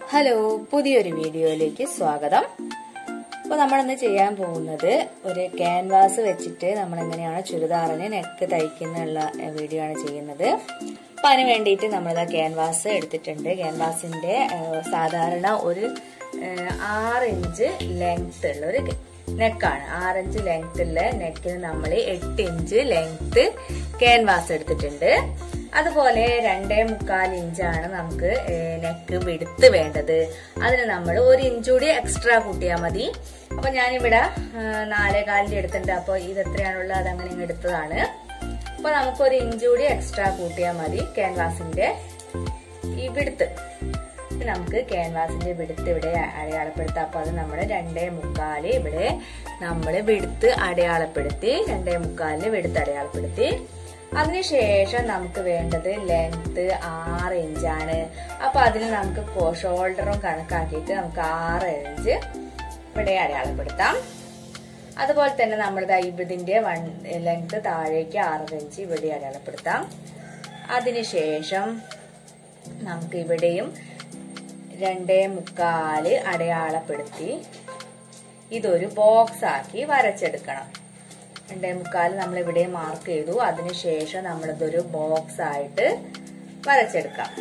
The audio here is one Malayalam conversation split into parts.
ഹലോ പുതിയൊരു വീഡിയോയിലേക്ക് സ്വാഗതം അപ്പോൾ നമ്മളിന്ന് ചെയ്യാൻ പോകുന്നത് ഒരു ക്യാൻവാസ് വെച്ചിട്ട് നമ്മൾ എങ്ങനെയാണ് ചുരിദാറിന് നെക്ക് തയ്ക്കുന്നുള്ള വീഡിയോ ആണ് ചെയ്യുന്നത് അപ്പം അതിന് വേണ്ടിയിട്ട് നമ്മളിതാ ക്യാൻവാസ് എടുത്തിട്ടുണ്ട് ക്യാൻവാസിന്റെ ഏഹ്, സാധാരണ ഒരു ഏഹ്, ആറ് ഇഞ്ച് ലെങ്ത് ഉള്ള ഒരു നെക്കാണ് ആറ് ഇഞ്ച് ലെങ്ത് ഉള്ള നെക്കിന് നമ്മൾ എട്ട് ഇഞ്ച് ലെങ്ത് ക്യാൻവാസ് എടുത്തിട്ടുണ്ട് അതുപോലെ രണ്ടേ മുക്കാൽ ഇഞ്ചാണ് നമുക്ക് നെക്ക് വിടുത്ത് വേണ്ടത് അതിന് നമ്മൾ ഒരു ഇഞ്ച് കൂടി എക്സ്ട്രാ കൂട്ടിയാൽ മതി അപ്പൊ ഞാനിവിടെ ആ, നാലേ കാലിന്റെ എടുത്തിട്ടുണ്ട് അപ്പൊ ഇത് എത്രയാണുള്ളത് അതങ്ങനെ ഇങ്ങ് എടുത്തതാണ് അപ്പൊ നമുക്കൊരു ഇഞ്ച് കൂടി എക്സ്ട്രാ കൂട്ടിയാൽ മതി ക്യാൻവാസിന്റെ ഈ വിടുത്ത് ഇനി നമുക്ക് ക്യാൻവാസിന്റെ വിടുത്ത് ഇവിടെ അടയാളപ്പെടുത്താം അപ്പൊ അത് നമ്മൾ രണ്ടേ മുക്കാല് ഇവിടെ നമ്മൾ വിടുത്ത് അടയാളപ്പെടുത്തി രണ്ടേ മുക്കാലിന് വിടുത്ത് അടയാളപ്പെടുത്തി അതിനുശേഷം നമുക്ക് വേണ്ടത് ലെങ്ത് ആറ് ഇഞ്ചാണ് അപ്പൊ അതിന് നമുക്ക് ഷോൾഡറും കണക്കാക്കിയിട്ട് നമുക്ക് ആറ് ഇഞ്ച് ഇവിടെ അടയാളപ്പെടുത്താം അതുപോലെ തന്നെ നമ്മൾ ഇതിന്റെ വൺ ലെങ്ത് താഴേക്ക് ആറ് ഇഞ്ച് ഇവിടെ അടയാളപ്പെടുത്താം അതിനുശേഷം നമുക്ക് ഇവിടെയും രണ്ടേ മുക്കാല് അടയാളപ്പെടുത്തി ഇതൊരു ബോക്സ് ആക്കി വരച്ചെടുക്കണം രണ്ടേ മുക്കാല് നമ്മൾ ഇവിടെ മാർക്ക് ചെയ്തു അതിനുശേഷം നമ്മളിതൊരു ബോക്സ് ആയിട്ട് വരച്ചെടുക്കാം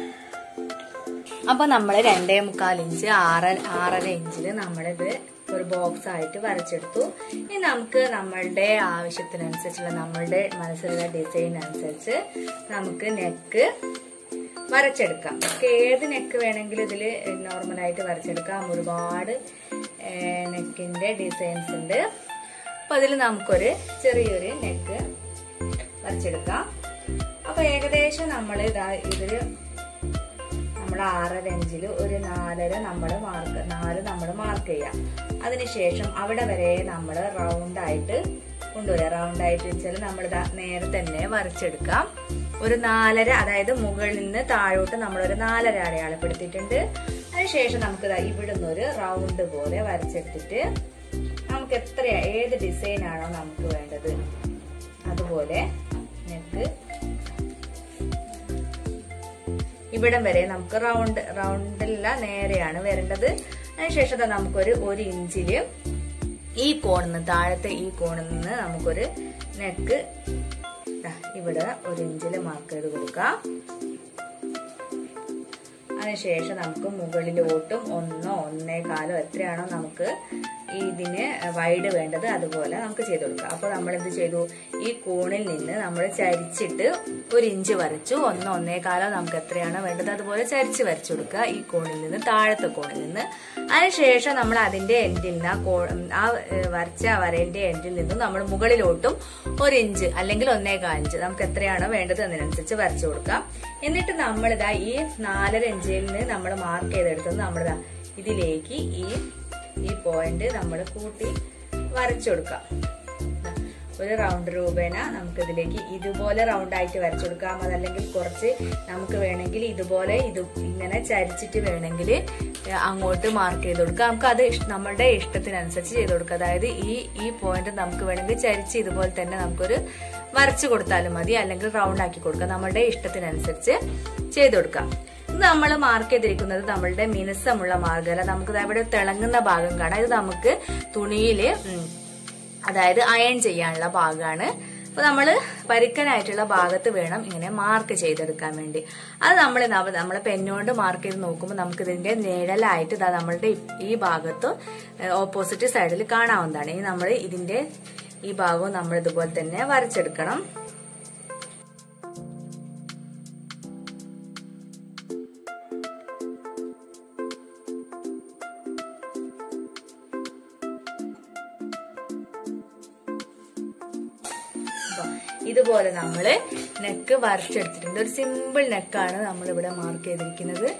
അപ്പൊ നമ്മൾ രണ്ടേ മുക്കാൽ ഇഞ്ച് ആറ ആറര ഇഞ്ചില് നമ്മളിത് ഒരു ബോക്സ് ആയിട്ട് വരച്ചെടുത്തു ഇനി നമുക്ക് നമ്മളുടെ ആവശ്യത്തിനനുസരിച്ചുള്ള നമ്മളുടെ മനസ്സിലുള്ള ഡിസൈൻ അനുസരിച്ച് നമുക്ക് നെക്ക് വരച്ചെടുക്കാം നമുക്ക് ഏത് നെക്ക് വേണമെങ്കിലും ഇതിൽ നോർമലായിട്ട് വരച്ചെടുക്കാം ഒരുപാട് നെക്കിന്റെ ഡിസൈൻസ് ഉണ്ട് അപ്പൊ അതിൽ നമുക്കൊരു ചെറിയൊരു നെക്ക് വരച്ചെടുക്കാം അപ്പൊ ഏകദേശം നമ്മൾ ഇതാ ഇതില് നമ്മൾ ആറര ഇഞ്ചിൽ ഒരു നാലര നമ്മൾ മാർക്ക് നാല് നമ്മൾ മാർക്ക് ചെയ്യാം അതിനുശേഷം അവിടെ വരെ നമ്മൾ റൗണ്ട് ആയിട്ട് കൊണ്ടുവരാം റൗണ്ട് ആയിട്ട് വെച്ചാൽ നമ്മൾ നേരെ തന്നെ വരച്ചെടുക്കാം ഒരു നാലര അതായത് മുകളിൽ നിന്ന് താഴോട്ട് നമ്മൾ ഒരു നാലര അടയാളപ്പെടുത്തിയിട്ടുണ്ട് അതിനുശേഷം നമുക്ക് ദാ ഇവിടുന്ന് ഒരു റൗണ്ട് പോലെ വരച്ചെടുത്തിട്ട് നമുക്ക് എത്രയാ ഏത് ഡിസൈൻ ആണോ നമുക്ക് വേണ്ടത് അതുപോലെ നെക്ക് ഇവിടം വരെ നമുക്ക് റൗണ്ട് റൗണ്ടില്ല നേരെയാണ് വരേണ്ടത് അതിനുശേഷം ദാ നമുക്കൊരു ഒരു ഇഞ്ചില് ഈ കോണിൽ നിന്ന് താഴത്തെ ഈ കോണിൽ നിന്ന് നമുക്കൊരു നെക്ക് ദാ ഇവിടെ ഒരു ഇഞ്ചില് മാർക്ക് ചെയ്ത് കൊടുക്കാം അതിനുശേഷം നമുക്ക് മുകളിലോട്ടും ഒന്നോ ഒന്നേകാലോ എത്രയാണോ നമുക്ക് ഇതിന് വൈഡ് വേണ്ടത് അതുപോലെ നമുക്ക് ചെയ്ത് കൊടുക്കാം അപ്പോൾ നമ്മൾ എന്ത് ചെയ്തു ഈ കോണിൽ നിന്ന് നമ്മൾ ചരിച്ചിട്ട് ഒരു ഇഞ്ച് വരച്ചു ഒന്നോ ഒന്നേകാലോ നമുക്ക് എത്രയാണോ വേണ്ടത് അതുപോലെ ചരിച്ച് വരച്ചു കൊടുക്കുക ഈ കോണിൽ നിന്ന് താഴത്തെ കോണിൽ നിന്ന് അതിനുശേഷം നമ്മൾ അതിന്റെ എൻഡിൽ നിന്ന് ആ കോ ആ ഏഹ്, വരച്ച ആ വരേന്റെ എൻഡിൽ നിന്ന് നമ്മൾ മുകളിലോട്ടും ഒരു ഇഞ്ച് അല്ലെങ്കിൽ ഒന്നേകാൽ ഇഞ്ച് നമുക്ക് എത്രയാണോ വേണ്ടത് അതിനനുസരിച്ച് വരച്ചു കൊടുക്കാം എന്നിട്ട് നമ്മളിതാ ഈ നാലര ഇഞ്ചിൽ നിന്ന് നമ്മൾ മാർക്ക് ചെയ്തെടുത്തത് നമ്മളിതാ ഇതിലേക്ക് ഈ ഈ പോയിന്റ് നമ്മൾ കൂട്ടി വരച്ചു കൊടുക്കാം ദാ, ഒരു റൗണ്ട് രൂപേണ നമുക്ക് ഇതിലേക്ക് ഇതുപോലെ റൗണ്ട് ആയിട്ട് വരച്ചു കൊടുക്കാം അതല്ലെങ്കിൽ കുറച്ച് നമുക്ക് വേണമെങ്കിൽ ഇതുപോലെ ഇത് ഇങ്ങനെ ചരിച്ചിട്ട് വേണമെങ്കിൽ അങ്ങോട്ട് മാർക്ക് ചെയ്ത് കൊടുക്കാം നമുക്ക് അത് ഇഷ്- നമ്മളുടെ ഇഷ്ടത്തിനനുസരിച്ച് ചെയ്ത് കൊടുക്കാം അതായത് ഈ ഈ പോയിന്റ് നമുക്ക് വേണമെങ്കിൽ ചരിച്ച് ഇതുപോലെ തന്നെ നമുക്കൊരു വരച്ചു കൊടുത്താലും മതി അല്ലെങ്കിൽ റൗണ്ട് ആക്കി കൊടുക്കാം നമ്മളുടെ ഇഷ്ടത്തിനനുസരിച്ച് ചെയ്ത് കൊടുക്കാം ഇത് നമ്മൾ മാർക്ക് ചെയ്തിരിക്കുന്നത് നമ്മളുടെ മിനുസമുള്ള മാർഗമല്ല നമുക്ക് ദാ ഇവിടെ തിളങ്ങുന്ന ഭാഗം കാണാം ഇത് നമുക്ക് തുണിയില് ഉം, അതായത് അയൺ ചെയ്യാനുള്ള ഭാഗമാണ് അപ്പൊ നമ്മൾ പരുക്കനായിട്ടുള്ള ഭാഗത്ത് വേണം ഇങ്ങനെ മാർക്ക് ചെയ്തെടുക്കാൻ വേണ്ടി അത് നമ്മൾ നമ്മളെ പെന്നുകൊണ്ട് മാർക്ക് ചെയ്ത് നോക്കുമ്പോൾ നമുക്ക് ഇതിന്റെ നിഴലായിട്ട് ഇതാ നമ്മളുടെ ഈ- ഈ ഭാഗത്ത് ഓപ്പോസിറ്റ് സൈഡിൽ കാണാവുന്നതാണ് ഇനി നമ്മൾ ഇതിന്റെ ഈ ഭാഗവും നമ്മൾ ഇതുപോലെ തന്നെ വരച്ചെടുക്കണം അപ്പൊ ഇതുപോലെ നമ്മള് നെക്ക് വരച്ചെടുത്തിട്ടുണ്ട് ഒരു സിമ്പിൾ നെക്കാണ് നമ്മൾ ഇവിടെ മാർക്ക് ചെയ്തിരിക്കുന്നത്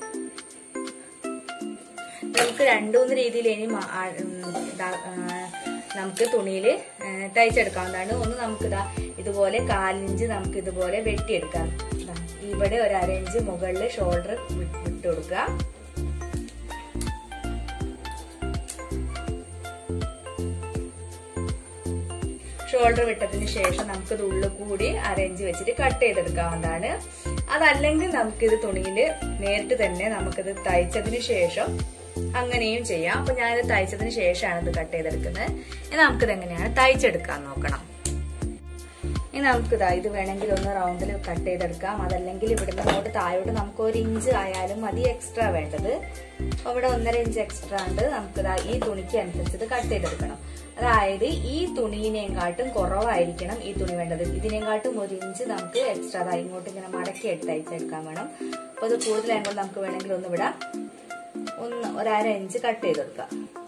നമുക്ക് രണ്ടുമൂന്ന് രീതിയിൽ ഇനി മാ- ആ, ഉം, ഇതാ- ആ, നമുക്ക് തുണിയിൽ തയ്ച്ചെടുക്കാവുന്നതാണ് ഒന്ന് നമുക്ക് ഇതാ ഇതുപോലെ കാലിഞ്ച് നമുക്ക് ഇതുപോലെ വെട്ടിയെടുക്കാം ദാ, ഇവിടെ ഒരു അരയിഞ്ച് മുകളിൽ ഷോൾഡർ വിട്ട് കൊടുക്കുക ഷോൾഡർ വിട്ടതിന് ശേഷം നമുക്കിത് ഉള്ളിൽ കൂടി അരയിഞ്ച് വെച്ചിട്ട് കട്ട് ചെയ്തെടുക്കാവുന്നതാണ് അതല്ലെങ്കിൽ നമുക്കിത് തുണിയിൽ നേരിട്ട് തന്നെ നമുക്കിത് തയ്ച്ചതിന് ശേഷം അങ്ങനെയും ചെയ്യാം അപ്പൊ ഞാനിത് തയ്ച്ചതിന് ശേഷമാണ് ഇത് കട്ട് ചെയ്തെടുക്കുന്നത് ഇനി നമുക്കിത് എങ്ങനെയാണ് തയ്ച്ചെടുക്കാൻ നോക്കണം ഇനി നമുക്ക് ഇതാ ഇത് വേണമെങ്കിൽ ഒന്ന് റൗണ്ടിൽ കട്ട് ചെയ്തെടുക്കാം അതല്ലെങ്കിൽ ഇവിടുന്ന് അങ്ങോട്ട് താഴോട്ട് നമുക്ക് ഒരു ഇഞ്ച് ആയാലും മതി എക്സ്ട്രാ വേണ്ടത് അപ്പൊ ഇവിടെ ഒന്നര ഇഞ്ച് എക്സ്ട്രാ ഉണ്ട് നമുക്ക് ഇതാ ഈ തുണിക്ക് അനുസരിച്ച് കട്ട് ചെയ്തെടുക്കണം അതായത് ഈ തുണിയിനെക്കാട്ടും കുറവായിരിക്കണം ഈ തുണി വേണ്ടത് ഇതിനെക്കാട്ടും ഒരു ഇഞ്ച് നമുക്ക് എക്സ്ട്രാ അതാ ഇങ്ങോട്ട് ഇങ്ങനെ മടക്കി എടുത്ത് അയച്ചെടുക്കാൻ വേണം അപ്പൊ അത് കൂടുതലാകുമ്പോൾ നമുക്ക് വേണമെങ്കിൽ ഒന്ന് ഇവിടെ ഒന്ന് ഒരര ഇഞ്ച് കട്ട് ചെയ്തെടുക്കാം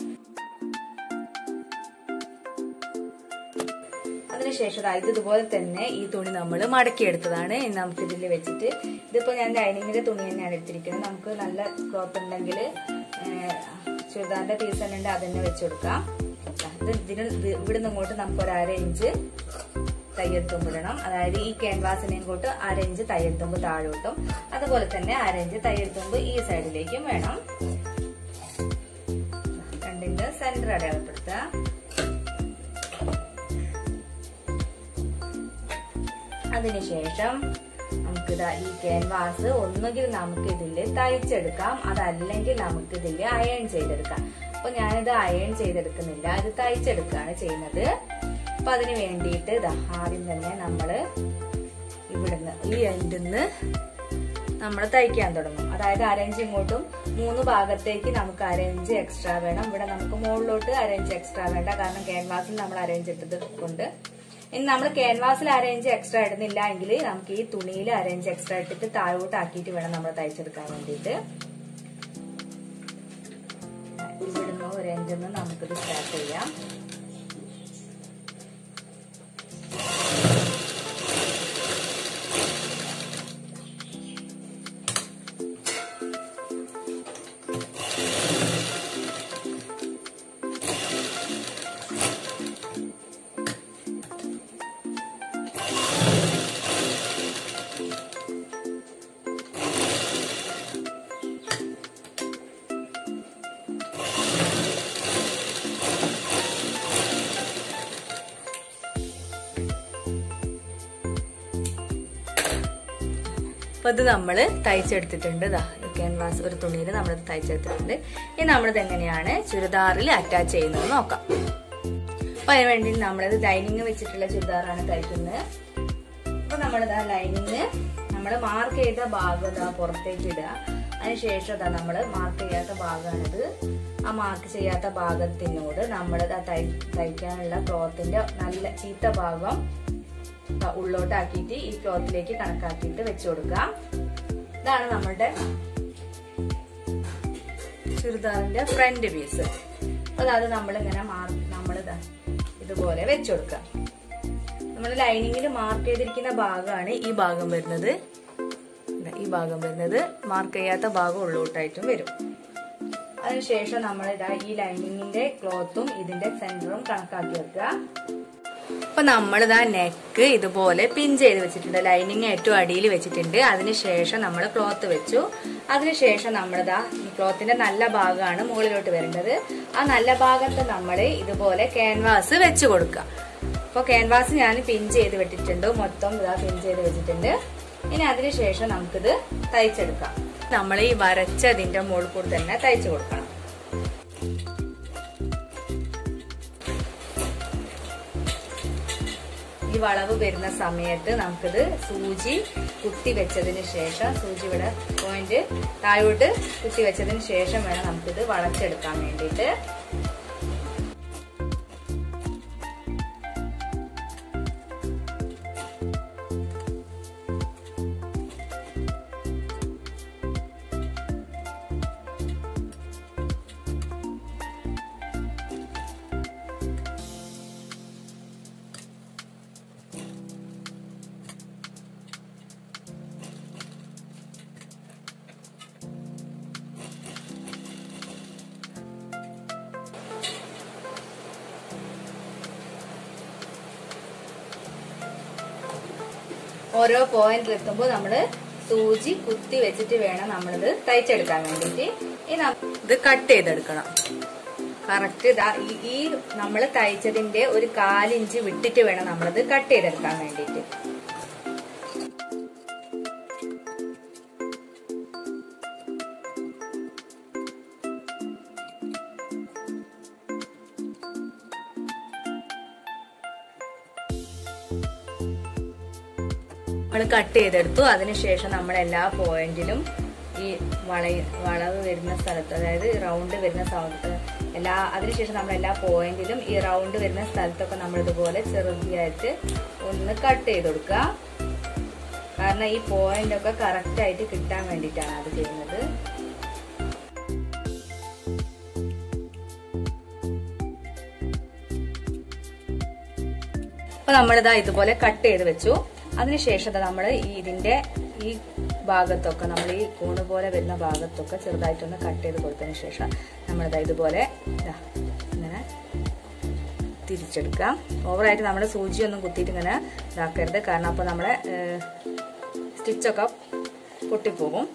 അതിനുശേഷം ഇത് ഇതുപോലെ തന്നെ ഈ തുണി നമ്മൾ മടക്കിയെടുത്തതാണ് ഇനി നമുക്ക് ഇതിൽ വെച്ചിട്ട് ഇതിപ്പോ ഞാൻ ലൈനിങ്ങിന്റെ തുണി തന്നെയാണ് എടുത്തിരിക്കുന്നത് നമുക്ക് നല്ല ക്ലോത്ത് ഉണ്ടെങ്കിൽ ചുരിദാറിന്റെ പീസ് തന്നെ ഉണ്ട് അതന്നെ വെച്ച് കൊടുക്കാം ഇത് ഇതിന് ഇവിടുന്ന് ഇങ്ങോട്ട് നമുക്ക് ഒരു അര ഇഞ്ച് തയ്യൽ തുമ്പിടണം അതായത് ഈ ക്യാൻവാസിനെ ഇങ്ങോട്ട് അര ഇഞ്ച് തയ്യൽ തുമ്പ് താഴോട്ടും അതുപോലെ തന്നെ അര ഇഞ്ച് തയ്യൽ തുമ്പ് ഈ സൈഡിലേക്കും വേണം രണ്ടിന്റെ സെന്റർ അടയാളപ്പെടുത്തുക അതിനുശേഷം നമുക്കിതാ ഈ ക്യാൻവാസ് ഒന്നുകിൽ നമുക്ക് ഇതിൽ തയ്ച്ചെടുക്കാം അതല്ലെങ്കിൽ നമുക്ക് ഇതിൽ അയൺ ചെയ്തെടുക്കാം അപ്പൊ ഞാനിത് അയൺ ചെയ്തെടുക്കുന്നില്ല ഇത് തയ്ച്ചെടുക്കുകയാണ് ചെയ്യുന്നത് അപ്പൊ അതിന് വേണ്ടിയിട്ട് ഇതാ ആദ്യം തന്നെ നമ്മള് ഇവിടുന്ന് ഈ എൻഡിന്ന് നമ്മൾ തയ്ക്കാൻ തുടങ്ങും അതായത് അരഞ്ച് ഇങ്ങോട്ടും മൂന്ന് ഭാഗത്തേക്ക് നമുക്ക് അരഞ്ച് എക്സ്ട്രാ വേണം ഇവിടെ നമുക്ക് മുകളിലോട്ട് അരഞ്ച് എക്സ്ട്രാ വേണ്ട കാരണം ക്യാൻവാസിൽ നമ്മൾ അരഞ്ച് ഇട്ടത് കൊണ്ട് ഇനി നമ്മൾ ക്യാൻവാസിൽ അരേഞ്ച് എക്സ്ട്രാ ഇടുന്നില്ല എങ്കിൽ നമുക്ക് ഈ തുണിയിൽ അരേഞ്ച് എക്സ്ട്രാ ഇട്ടിട്ട് താഴോട്ട് ആക്കിയിട്ട് വേണം നമ്മൾ തയ്ച്ചെടുക്കാൻ വേണ്ടിയിട്ട് ഇവിടുന്ന് ഒരു എൻഡിൽ നിന്ന് നമുക്കിത് സ്റ്റാർട്ട് ചെയ്യാം അപ്പൊ ഇത് നമ്മൾ തയ്ച്ചെടുത്തിട്ടുണ്ട് ഇതാ ക്യാൻവാസ് ഒരു തുണിയിൽ നമ്മൾ തയ്ച്ചെടുത്തിട്ടുണ്ട് ഇനി നമ്മളിത് എങ്ങനെയാണ് ചുരിദാറിൽ അറ്റാച്ച് ചെയ്യുന്നത് നോക്കാം അപ്പൊ അതിന് വേണ്ടി നമ്മളിത് ലൈനിങ് വെച്ചിട്ടുള്ള ചുരിദാറാണ് തയ്ക്കുന്നത് അപ്പൊ നമ്മളിതാ ലൈനിങ് നമ്മൾ മാർക്ക് ചെയ്ത ഭാഗം ഇതാ പുറത്തേക്ക് ഇടുക അതിനുശേഷം ഇതാ നമ്മൾ മാർക്ക് ചെയ്യാത്ത ഭാഗമാണിത് ആ മാർക്ക് ചെയ്യാത്ത ഭാഗത്തിനോട് നമ്മളിതാ തൈ തയ്ക്കാനുള്ള ക്ലോത്തിന്റെ നല്ല ചീത്ത ഭാഗം ഉള്ളോട്ടാക്കിയിട്ട് ഈ ക്ലോത്തിലേക്ക് കണക്കാക്കിയിട്ട് വെച്ചു കൊടുക്കാം ഇതാണ് നമ്മളുടെ ചുരിദാറിന്റെ ഫ്രണ്ട് പീസ് അപ്പൊ അത് നമ്മളിങ്ങനെ നമ്മൾ ഇതുപോലെ വെച്ചു കൊടുക്കാം നമ്മൾ ലൈനിങ്ങിൽ മാർക്ക് ചെയ്തിരിക്കുന്ന ഭാഗമാണ് ഈ ഭാഗം വരുന്നത് ഈ ഭാഗം വരുന്നത് മാർക്ക് ചെയ്യാത്ത ഭാഗം ഉള്ളോട്ടായിട്ടും വരും അതിനുശേഷം നമ്മൾ ഇതാ ഈ ലൈനിങ്ങിന്റെ ക്ലോത്തും ഇതിന്റെ സെന്ററും കണക്കാക്കി വെക്കുക അപ്പൊ നമ്മളിതാ നെക്ക് ഇതുപോലെ പിൻ ചെയ്ത് വെച്ചിട്ടുണ്ട് ലൈനിങ് ഏറ്റവും അടിയിൽ വെച്ചിട്ടുണ്ട് അതിനുശേഷം നമ്മൾ ക്ലോത്ത് വെച്ചു അതിനുശേഷം നമ്മളിതാ ഈ ക്ലോത്തിന്റെ നല്ല ഭാഗമാണ് മുകളിലോട്ട് വരേണ്ടത് ആ നല്ല ഭാഗത്ത് നമ്മൾ ഇതുപോലെ ക്യാൻവാസ് വെച്ച് കൊടുക്കുക അപ്പോൾ ക്യാൻവാസ് ഞാൻ പിൻ ചെയ്ത് വെച്ചിട്ടുണ്ട് മൊത്തം ഇതാ പിൻ ചെയ്ത് വെച്ചിട്ടുണ്ട് ഇനി അതിനുശേഷം നമുക്കിത് തയ്ച്ചെടുക്കാം നമ്മൾ ഈ വരച്ചതിന്റെ മുകളിൽ കൂടി തന്നെ തയ്ച്ചു കൊടുക്കണം ഈ വളവ് വരുന്ന സമയത്ത് നമുക്കിത് സൂചി കുത്തി വെച്ചതിന് ശേഷം സൂചി ഇവിടെ പോയിന്റ് താഴോട്ട് കുത്തി വെച്ചതിന് ശേഷം വേണം നമുക്കിത് വളച്ചെടുക്കാൻ വേണ്ടിയിട്ട് ഓരോ പോയിന്റിൽ എത്തുമ്പോൾ നമ്മള് സൂചി കുത്തി വെച്ചിട്ട് വേണം നമ്മളിത് തയ്ച്ചെടുക്കാൻ വേണ്ടിയിട്ട് ഇനി ഇത് കട്ട് ചെയ്തെടുക്കണം കറക്റ്റ് ഇതാ ഈ- ഈ നമ്മൾ തയ്ച്ചതിന്റെ ഒരു കാലിഞ്ച് വിട്ടിട്ട് വേണം നമ്മളത് കട്ട് ചെയ്തെടുക്കാൻ വേണ്ടിയിട്ട് നമ്മൾ കട്ട് ചെയ്തെടുത്തു അതിനുശേഷം നമ്മൾ എല്ലാ പോയിന്റിലും ഈ വള വളവ് വരുന്ന സ്ഥലത്ത് അതായത് റൗണ്ട് വരുന്ന സ്ഥലത്ത് എല്ലാ അതിനുശേഷം നമ്മൾ എല്ലാ പോയിന്റിലും ഈ റൗണ്ട് വരുന്ന സ്ഥലത്തൊക്കെ നമ്മൾ ഇതുപോലെ ചെറുതായിട്ട് ഒന്ന് കട്ട് ചെയ്ത് കൊടുക്കുക കാരണം ഈ പോയിന്റ് ഒക്കെ കറക്റ്റ് ആയിട്ട് കിട്ടാൻ വേണ്ടിയിട്ടാണ് അത് ചെയ്യുന്നത് അപ്പൊ നമ്മളിതാ ഇതുപോലെ കട്ട് ചെയ്ത് വെച്ചു അതിനുശേഷം നമ്മൾ ഈ ഇതിന്റെ ഈ ഭാഗത്തൊക്കെ നമ്മൾ ഈ കൂണ് പോലെ വരുന്ന ഭാഗത്തൊക്കെ ചെറുതായിട്ടൊന്ന് കട്ട് ചെയ്ത് കൊടുത്തതിന് ശേഷം നമ്മളിതാ ഇതുപോലെ ഇതാ ഇങ്ങനെ തിരിച്ചെടുക്കാം ഓവറായിട്ട് നമ്മൾ സൂചിയൊന്നും കുത്തിയിട്ട് ഇങ്ങനെ ഇതാക്കരുത് കാരണം അപ്പോൾ നമ്മളെ സ്റ്റിച്ചൊക്കെ പൊട്ടിപ്പോകും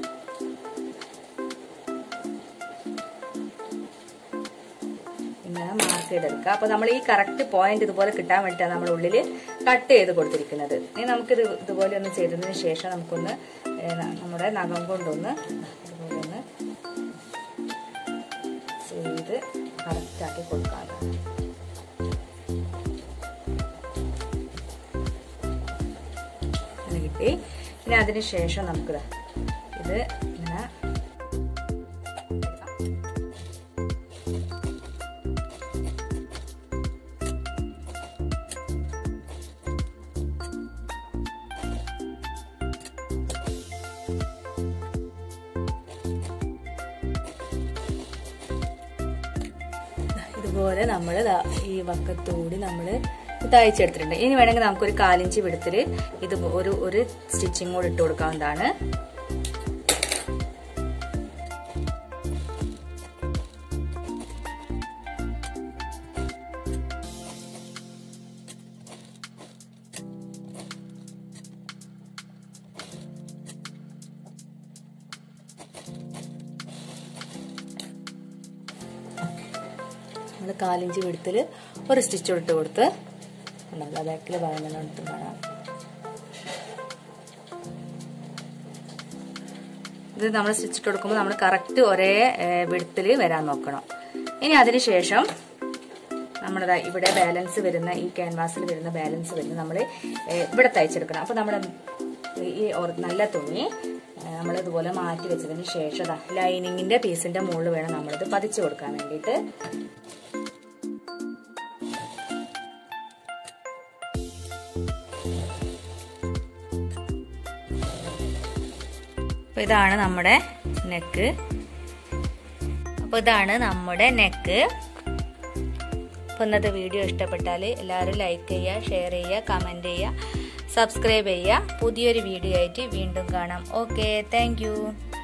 ഇങ്ങനെ മാർക്ക് ചെയ്തെടുക്കുക അപ്പൊ നമ്മൾ ഈ കറക്റ്റ് പോയിന്റ് ഇതുപോലെ കിട്ടാൻ വേണ്ടിയിട്ടാണ് നമ്മൾ ഉള്ളിൽ കട്ട് ചെയ്ത് കൊടുത്തിരിക്കുന്നത് ഇനി നമുക്കിത് ഇതുപോലെ ഒന്ന് ചെയ്തതിന് ശേഷം നമുക്കൊന്ന് ഏ, ന- നമ്മുടെ നഖം കൊണ്ടൊന്ന് ഇതുപോലെ ഒന്ന് ചെയ്ത് കറക്റ്റ് ആക്കി കൊടുക്കാവുന്നതാണ് ഇത് കിട്ടി പിന്നെ അതിന് ശേഷം നമുക്ക് ഇത് ഇങ്ങനെ ഇതുപോലെ നമ്മൾ ഈ വക്കത്തൂടി നമ്മൾ തയ്ച്ചെടുത്തിട്ടുണ്ട് ഇനി വേണമെങ്കിൽ നമുക്കൊരു കാലിഞ്ച് വിടത്തിൽ ഇത് ഒരു ഒരു സ്റ്റിച്ചിങ് കൂടി ഇട്ട് കൊടുക്കാവുന്നതാണ് നമ്മൾ കാലിഞ്ച് വിടുത്തിൽ ഒരു സ്റ്റിച്ച് ഇട്ട് കൊടുത്ത് നമ്മൾ ബാക്കിൽ ഭാഗം എടുത്ത് കാണാം ഇത് നമ്മൾ സ്റ്റിച്ച് ഇട്ട് കൊടുക്കുമ്പോൾ നമ്മൾ കറക്റ്റ് ഒരേ വിടുത്തിൽ വരാൻ നോക്കണം ഇനി അതിന് ശേഷം നമ്മുടെ ഇവിടെ ബാലൻസ് വരുന്ന ഈ ക്യാൻവാസിൽ വരുന്ന ബാലൻസ് വരുന്ന നമ്മൾ ഇവിടെ തയ്ച്ചെടുക്കണം അപ്പോൾ നമ്മുടെ ഈ ഒർ- നല്ല തുണി നമ്മൾ ഇതുപോലെ മാറ്റി വെച്ചതിന് ശേഷം ലൈനിങ്ങിന്റെ പീസിന്റെ മുകളിൽ വേണം നമ്മളിത് പതിച്ചു കൊടുക്കാൻ വേണ്ടിയിട്ട് അപ്പോൾ ഇതാണ് നമ്മുടെ നെക്ക് അപ്പോൾ ഇതാണ് നമ്മുടെ നെക്ക് അപ്പോൾ ഇന്നത്തെ വീഡിയോ ഇഷ്ടപ്പെട്ടാൽ എല്ലാവരും ലൈക്ക് ചെയ്യുക ഷെയർ ചെയ്യുക കമൻറ്റ് ചെയ്യുക സബ്സ്ക്രൈബ് ചെയ്യുക പുതിയൊരു വീഡിയോ ആയിട്ട് വീണ്ടും കാണാം ഓക്കെ താങ്ക്